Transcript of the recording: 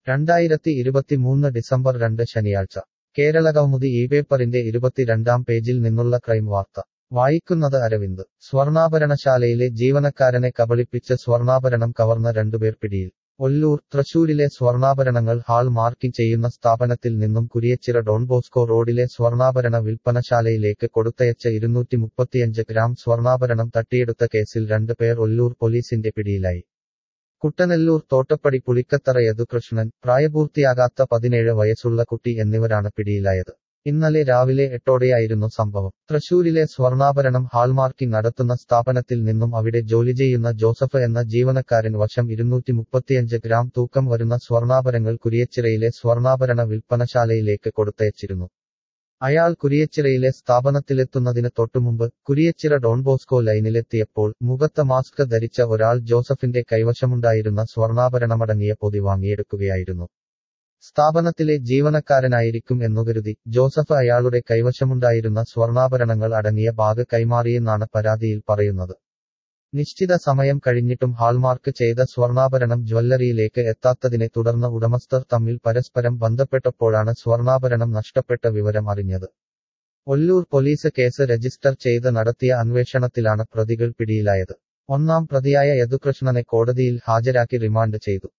രണ്ടായിരത്തി ഇരുപത്തിമൂന്ന് ഡിസംബർ രണ്ട് ശനിയാഴ്ച കേരളകൗമുദി ഈ പേപ്പറിന്റെ ഇരുപത്തിരണ്ടാം പേജിൽ നിന്നുള്ള ക്രൈം വാർത്ത വായിക്കുന്നത് അരവിന്ദ് സ്വർണ്ണാഭരണശാലയിലെ ജീവനക്കാരനെ കബളിപ്പിച്ച് സ്വർണ്ണാഭരണം കവർന്ന രണ്ടുപേർ പിടിയിൽ ഒല്ലൂർ തൃശൂരിലെ സ്വർണ്ണാഭരണങ്ങൾ ഹാൾ മാർക്കിംഗ് ചെയ്യുന്ന സ്ഥാപനത്തിൽ നിന്നും കുരിയച്ചിറ ഡോൺബോസ്കോ റോഡിലെ സ്വർണ്ണാഭരണ വിൽപ്പനശാലയിലേക്ക് കൊടുത്തയച്ച ഇരുന്നൂറ്റി മുപ്പത്തിയഞ്ച് ഗ്രാം സ്വർണ്ണാഭരണം തട്ടിയെടുത്ത കേസിൽ രണ്ട് പേർ ഒല്ലൂർ പോലീസിന്റെ പിടിയിലായി കുട്ടനെല്ലൂർ തോട്ടപ്പടി പുളിക്കത്തറ യദുകൃഷ്ണൻ പ്രായപൂർത്തിയാകാത്ത പതിനേഴ് വയസ്സുള്ള കുട്ടി എന്നിവരാണ് പിടിയിലായത് ഇന്നലെ രാവിലെ എട്ടോടെയായിരുന്നു സംഭവം തൃശൂരിലെ സ്വർണ്ണാഭരണം ഹാൾമാർക്കിംഗ് നടത്തുന്ന സ്ഥാപനത്തിൽ നിന്നും അവിടെ ജോലി ചെയ്യുന്ന ജോസഫ് എന്ന ജീവനക്കാരൻ വശം ഇരുന്നൂറ്റി മുപ്പത്തിയഞ്ച് ഗ്രാം തൂക്കം വരുന്ന സ്വർണ്ണാഭരണങ്ങൾ കുരിയച്ചിറയിലെ സ്വർണ്ണാഭരണ വിൽപ്പനശാലയിലേക്ക് കൊടുത്തയച്ചിരുന്നു അയാൾ കുരിയച്ചിറയിലെ സ്ഥാപനത്തിലെത്തുന്നതിന് തൊട്ടുമുമ്പ് കുരിയച്ചിറ ഡോൺബോസ്കോ ലൈനിലെത്തിയപ്പോൾ മുഖത്ത് മാസ്ക് ധരിച്ച ഒരാൾ ജോസഫിന്റെ കൈവശമുണ്ടായിരുന്ന സ്വർണ്ണാഭരണമടങ്ങിയ പൊതി വാങ്ങിയെടുക്കുകയായിരുന്നു സ്ഥാപനത്തിലെ ജീവനക്കാരനായിരിക്കും എന്നുകരുതി ജോസഫ് അയാളുടെ കൈവശമുണ്ടായിരുന്ന സ്വർണ്ണാഭരണങ്ങൾ അടങ്ങിയ ബാഗ് കൈമാറിയെന്നാണ് പരാതിയിൽ പറയുന്നത് നിശ്ചിത സമയം കഴിഞ്ഞിട്ടും ഹാൾമാർക്ക് ചെയ്ത സ്വർണ്ണാഭരണം ജ്വല്ലറിയിലേക്ക് എത്താത്തതിനെ തുടർന്ന് ഉടമസ്ഥർ തമ്മിൽ പരസ്പരം ബന്ധപ്പെട്ടപ്പോഴാണ് സ്വർണ്ണാഭരണം നഷ്ടപ്പെട്ട വിവരം അറിഞ്ഞത് ഒല്ലൂർ പോലീസ് കേസ് രജിസ്റ്റർ ചെയ്ത് നടത്തിയ അന്വേഷണത്തിലാണ് പ്രതികൾ പിടിയിലായത് ഒന്നാം പ്രതിയായ യദുകൃഷ്ണനെ കോടതിയിൽ ഹാജരാക്കി റിമാൻഡ് ചെയ്തു